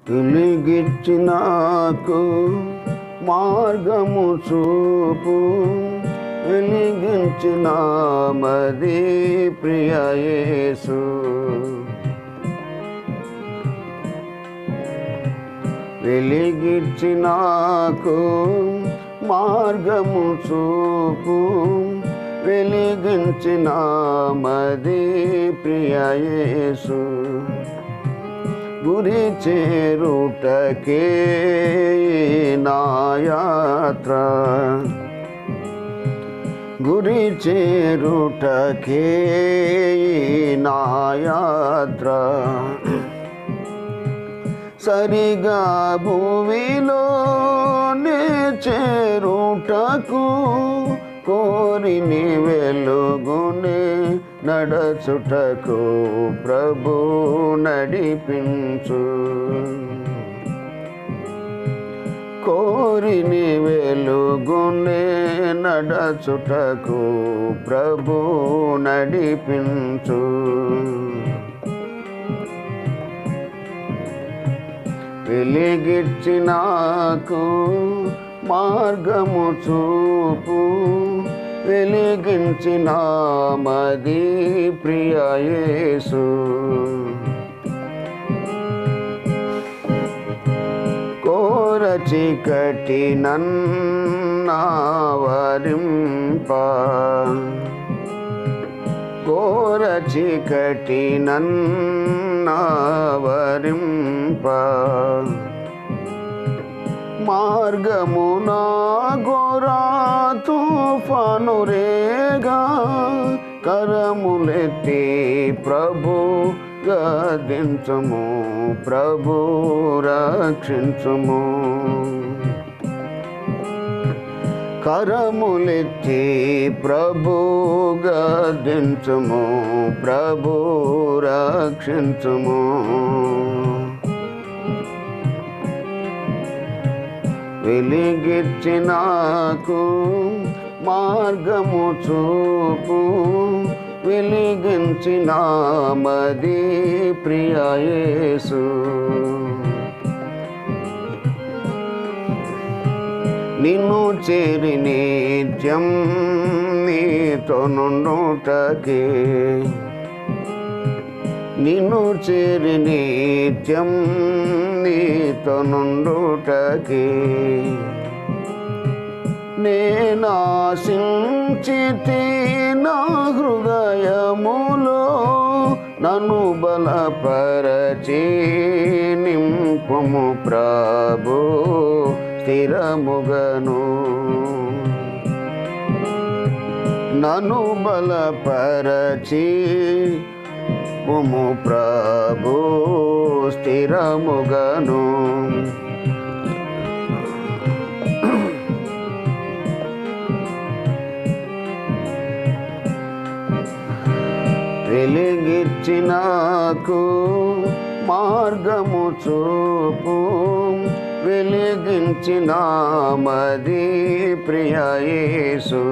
వెలిగిచ్చి నాకు మార్గము చూపు వెలిగించిన మది ప్రియ యేసు వెలిగిచ్చి నాకు మార్గము చూపు వెలిగించిన మది ప్రియ యేసు గురి చేరుటకే నా యాత్ర గురి చేరుటకే నా యాత్ర సరిగా భూమిలోనే చేరుటకు కోరిని వెలుగునే నడచుటకు ప్రభు నడిపించు కోరిని వెలుగునే నడచుటకు ప్రభు నడిపించు వెలిగిచ్చి నాకు మార్గము చూపు వెలిగించిన మది ప్రియ యేసు కోర చీకటి నన్నావరింప కోర చీకటి నన్నావరింప మార్గమునా గోరా తుఫాను రేగా కరములెత్తి ప్రభు గదించము ప్రభు రక్షించుము కరములెత్తి ప్రభు గదించుము ప్రభు రక్షించుము వెలిగిచ్చి నాకు మార్గము చూపు వెలిగించిన మది ప్రియ యేసు నిన్ను చేరి నిత్యం నీతో నుండుటకే నిన్ను చేరి నిత్యం నీతో నుండుటకే నేనాశించితి నా హృదయములో నన్ను బలపరచి నింపుము ప్రభు స్థిరముగను నన్ను బలపరచి పుము ప్రభు స్థిరముగను వెలిగిచ్చి నాకు మార్గము చూపు వెలిగించిన మది ప్రియ యేసు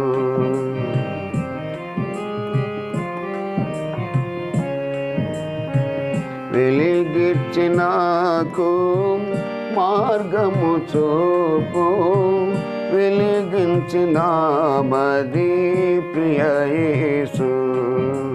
వెలిగిచ్చి నాకు మార్గము చూపు వెలిగించిన మది ప్రియ యేసు